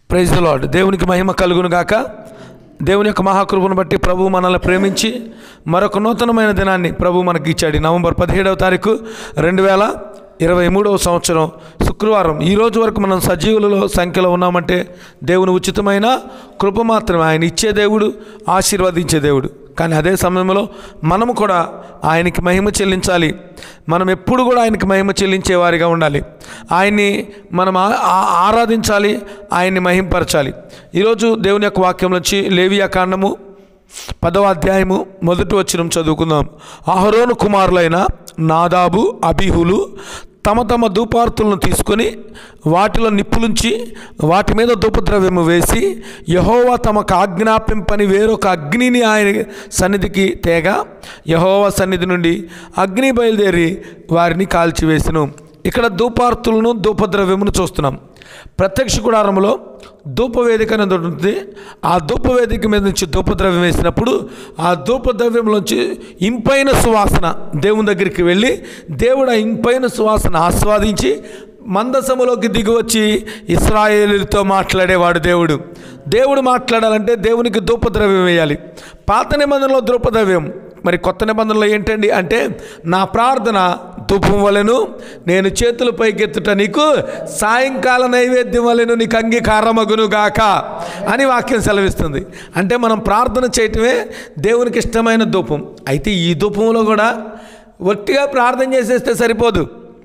praise the lord దేవునికి మహిమ కలుగును గాక దేవుని యొక్క మహాకృపను బట్టి ప్రభు మనల్ని ప్రేమించి మరొక నూతనమైన దినాన్ని ప్రభు మనకి ఇచ్చాడు ఈ నవంబర్ పదిహేడవ తారీఖు రెండు వేల ఇరవై మూడవ సంవత్సరం శుక్రవారం ఈ రోజు వరకు మనం సజీవులలో సంఖ్యలో ఉన్నామంటే దేవుని ఉచితమైన కృప మాత్రమే ఆయన ఇచ్చే దేవుడు ఆశీర్వదించే దేవుడు కానీ అదే సమయంలో మనము కూడా ఆయనకి మహిమ చెల్లించాలి మనం ఎప్పుడు కూడా ఆయనకి మహిమ చెల్లించే వారిగా ఉండాలి ఆయన్ని మనం ఆ- ఆ- ఆరాధించాలి ఆయన్ని మహింపరచాలి ఈరోజు దేవుని యొక్క వాక్యం నుంచి లేవియా కాండము పదవ అధ్యాయము మొదటి వచ్చిన చదువుకుందాం అహరోను కుమారులైన నాదాబు అబిహులు తమ తమ ధూపార్తులను తీసుకొని వాటిలో నిప్పులుంచి వాటి మీద ధూపద్రవ్యము వేసి యహోవా తమకు ఆజ్ఞాపింపని వేరొక అగ్నిని ఆయన సన్నిధికి తేగా యహోవా సన్నిధి నుండి అగ్ని బయలుదేరి వారిని కాల్చివేసెను ఇక్కడ ధూపార్తులను ధూపద్రవ్యమును చూస్తున్నాం ప్రత్యక్ష గుడారంలో ధూపవేదిక అనేది ఒకటి ఉంటుంది ఆ ధూపవేదిక మీద నుంచి ధూపద్రవ్యం వేసినప్పుడు ఆ ధూపద్రవ్యంలోంచి ఇంపైన సువాసన దేవుని దగ్గరికి వెళ్ళి దేవుడు ఆ ఇంపైన సువాసన ఆస్వాదించి మందసములోకి దిగివచ్చి ఇస్రాయేలుతో మాట్లాడేవాడు దేవుడు దేవుడు మాట్లాడాలంటే దేవునికి ధూపద్రవ్యం వేయాలి పాత నిబంధనలో ధూపద్రవ్యం మరి కొత్త నిబంధనలో ఏంటండి అంటే నా ప్రార్థన ధూపం వలెను నేను చేతులు పైకెత్తుట నీకు సాయంకాల నైవేద్యం వలెను నీకు అంగీకారమగును గాక అని వాక్యం సెలవిస్తుంది అంటే మనం ప్రార్థన చేయటమే దేవునికి ఇష్టమైన ధూపం అయితే ఈ ధూపంలో కూడా ఒట్టిగా ప్రార్థన చేసేస్తే సరిపోదు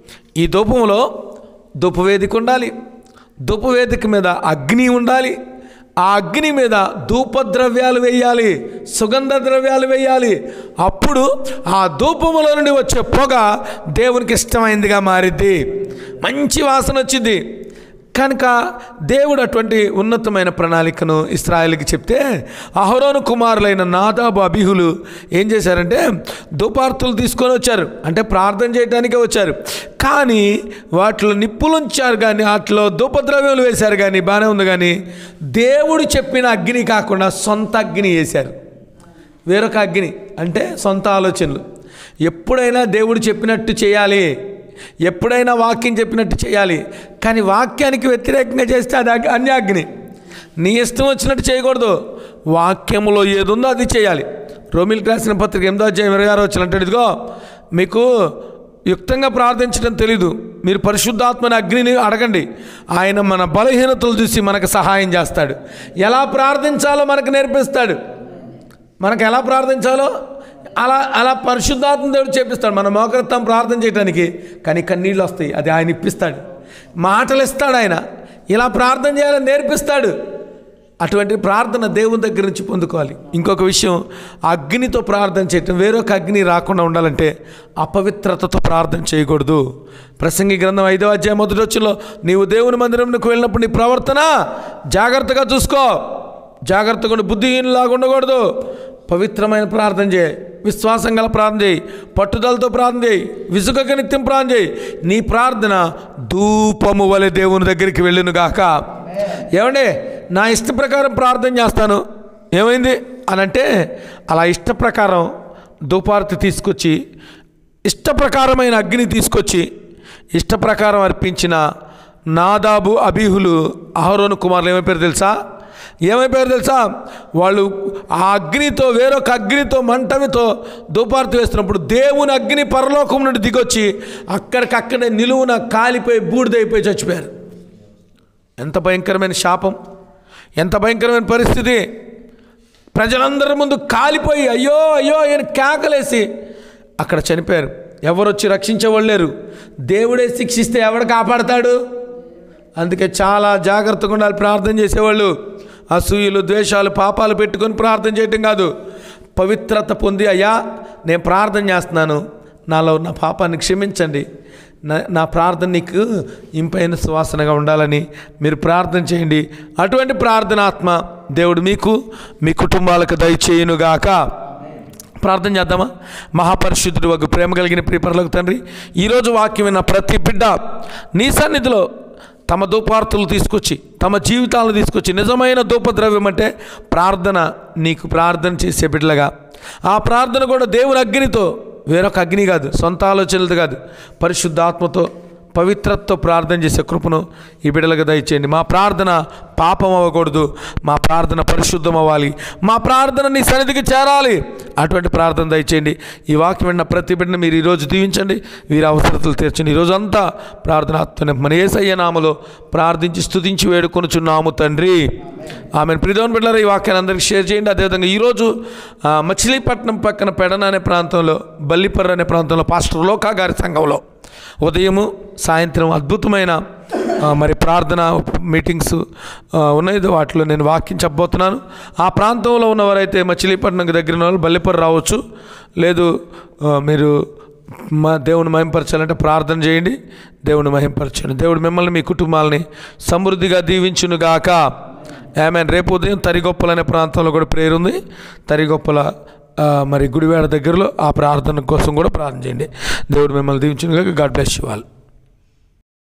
ఈ ధూపంలో ధూపవేదిక ఉండాలి ధూపవేదిక మీద అగ్ని ఉండాలి ఆ అగ్ని మీద ధూపద్రవ్యాలు వేయాలి సుగంధ ద్రవ్యాలు వేయాలి అప్పుడు ఆ ధూపములో నుండి వచ్చే పొగ దేవునికి ఇష్టమైందిగా మారిద్ది మంచి వాసన వచ్చింది కనుక దేవుడు అటువంటి ఉన్నతమైన ప్రణాళికను ఇస్రాయల్కి చెప్తే అహరోను కుమారులైన నాదాబు అభిహులు ఏం చేశారంటే ధూపార్తులు తీసుకొని వచ్చారు అంటే ప్రార్థన చేయడానికే వచ్చారు కానీ వాటిలో నిప్పులు ఉంచారు కానీ వాటిలో ధూపద్రవ్యాలు వేశారు కానీ బాగానే ఉంది కానీ దేవుడు చెప్పిన అగ్ని కాకుండా సొంత అగ్ని వేశారు వేరొక అగ్ని అంటే సొంత ఆలోచనలు ఎప్పుడైనా దేవుడు చెప్పినట్టు చేయాలి ఎప్పుడైనా వాక్యం చెప్పినట్టు చేయాలి కానీ వాక్యానికి వ్యతిరేకంగా చేస్తే అది అగ్- అన్యాగ్ని నీ ఇష్టం వచ్చినట్టు చేయకూడదు వాక్యములో ఏది ఉందో అది చేయాలి రోమిల్ రాసిన పత్రిక ఎనిమిదో అధ్యాయం ఇరవై ఆరో వచ్చిన అంటాడు ఇదిగో మీకు యుక్తంగా ప్రార్థించడం తెలీదు మీరు పరిశుద్ధాత్మని అగ్నిని అడగండి ఆయన మన బలహీనతలు చూసి మనకు సహాయం చేస్తాడు ఎలా ప్రార్థించాలో మనకు నేర్పిస్తాడు మనకు ఎలా ప్రార్థించాలో అలా అలా పరిశుద్ధాత్మ దేవుడు చేపిస్తాడు మన మోకరత్వం ప్రార్థన చేయడానికి కానీ కన్నీళ్ళు వస్తాయి అది ఆయన ఇప్పిస్తాడు మాటలు ఇస్తాడు ఆయన ఇలా ప్రార్థన చేయాలని నేర్పిస్తాడు అటువంటి ప్రార్థన దేవుని దగ్గర నుంచి పొందుకోవాలి ఇంకొక విషయం అగ్నితో ప్రార్థన చేయటం వేరొక అగ్ని రాకుండా ఉండాలంటే అపవిత్రతతో ప్రార్థన చేయకూడదు ప్రసంగి గ్రంథం ఐదవ అధ్యాయం మొదటి వచ్చులో నీవు దేవుని మందిరంకు వెళ్ళినప్పుడు నీ ప్రవర్తన జాగ్రత్తగా చూసుకో జాగ్రత్తగా ఉండి బుద్ధిహీనులాగా ఉండకూడదు పవిత్రమైన ప్రార్థన చేయి విశ్వాసం గల ప్రార్థన చేయి పట్టుదలతో ప్రార్థన చేయి విసుగక నిత్యం ప్రార్థన చేయి నీ ప్రార్థన ధూపము వలె దేవుని దగ్గరికి వెళ్ళును గాక ఏమండి నా ఇష్ట ప్రకారం ప్రార్థన చేస్తాను ఏమైంది అని అంటే అలా ఇష్ట ప్రకారం ధూపారతి తీసుకొచ్చి ఇష్ట ప్రకారమైన అగ్ని తీసుకొచ్చి ఇష్ట ప్రకారం అర్పించిన నాదాబు అబీహులు అహరోను కుమారులు ఏమైపోయారు తెలుసా ఏమైపోయారు తెలుసా వాళ్ళు ఆ అగ్నితో వేరొక అగ్నితో మంటమితో ధూపార్తి వేస్తున్నప్పుడు దేవుని అగ్ని పరలోకం నుండి దిగొచ్చి అక్కడికక్కడే నిలువున కాలిపోయి బూడిదైపోయి చచ్చిపోయారు ఎంత భయంకరమైన శాపం ఎంత భయంకరమైన పరిస్థితి ప్రజలందరి ముందు కాలిపోయి అయ్యో అయ్యో ఆయన కేకలేసి అక్కడ చనిపోయారు ఎవరు వచ్చి రక్షించేవాళ్ళు లేరు దేవుడే శిక్షిస్తే ఎవడు కాపాడతాడు అందుకే చాలా జాగ్రత్తగా ఉండాలి ప్రార్థన చేసేవాళ్ళు అసూయలు ద్వేషాలు పాపాలు పెట్టుకొని ప్రార్థన చేయటం కాదు పవిత్రత పొంది అయ్యా నేను ప్రార్థన చేస్తున్నాను నాలో ఉన్న పాపాన్ని క్షమించండి నా నా ప్రార్థన నీకు ఇంపైన సువాసనగా ఉండాలని మీరు ప్రార్థన చేయండి అటువంటి ప్రార్థనాత్మ దేవుడు మీకు మీ కుటుంబాలకు దయచేయునుగాక ప్రార్థన చేద్దామా మహాపరిశుద్ధుడు ఒక ప్రేమ కలిగిన ప్రియపరలకు తండ్రి ఈరోజు వాక్యం విన్న ప్రతి బిడ్డ నీ సన్నిధిలో తమ ధూపార్తులు తీసుకొచ్చి తమ జీవితాలను తీసుకొచ్చి నిజమైన ధూపద్రవ్యం అంటే ప్రార్థన నీకు ప్రార్థన చేసే బిడ్డలుగా ఆ ప్రార్థన కూడా దేవుని అగ్నితో వేరొక అగ్ని కాదు సొంత ఆలోచనలతో కాదు పరిశుద్ధాత్మతో పవిత్రతతో ప్రార్థన చేసే కృపను ఈ బిడ్డలకు దయచేయండి మా ప్రార్థన పాపం అవ్వకూడదు మా ప్రార్థన పరిశుద్ధం అవ్వాలి మా ప్రార్థన నీ సన్నిధికి చేరాలి అటువంటి ప్రార్థన దయచేయండి ఈ వాక్యం విన్న ప్రతి బిడ్డను మీరు ఈరోజు దీవించండి వీరి అవసరతలు తీర్చండి ఈరోజు అంతా ప్రార్థన ఆత్మనే మన ఏసయ్య నామలో ప్రార్థించి స్తుతించి వేడుకొనుచున్నాము తండ్రి ఆమె ప్రిధోన్ బిడ్డల ఈ వాక్యాన్ని అందరికీ షేర్ చేయండి అదేవిధంగా ఈరోజు ఆ, మచిలీపట్నం పక్కన పెడన అనే ప్రాంతంలో బల్లిపర్ర అనే ప్రాంతంలో పాస్టర్ లోకా గారి సంఘంలో ఉదయము సాయంత్రం అద్భుతమైన ఆ, మరి ప్రార్థన మీటింగ్స్ ఆ, ఉన్నాయి వాటిలో నేను వాక్యం చెప్పబోతున్నాను ఆ ప్రాంతంలో ఉన్నవారైతే మచిలీపట్నంకి దగ్గర ఉన్న వాళ్ళు బల్లిపర్ర రావచ్చు లేదు ఆ, మీరు మా దేవుని మహింపరచాలంటే ప్రార్థన చేయండి దేవుని మహింపరచండి దేవుడు మిమ్మల్ని మీ కుటుంబాలని సమృద్ధిగా దీవించునుగాక ఆమె రేపు ఉదయం తరిగొప్పలు అనే ప్రాంతంలో కూడా ప్రేయర్ ఉంది తరిగొప్పల ఆ, మరి గుడివాడ దగ్గరలో ఆ ప్రార్థన కోసం కూడా ప్రార్థన చేయండి దేవుడు మిమ్మల్ని దీవించునుగాక గాడ్ బ్లెస్ యు ఆల్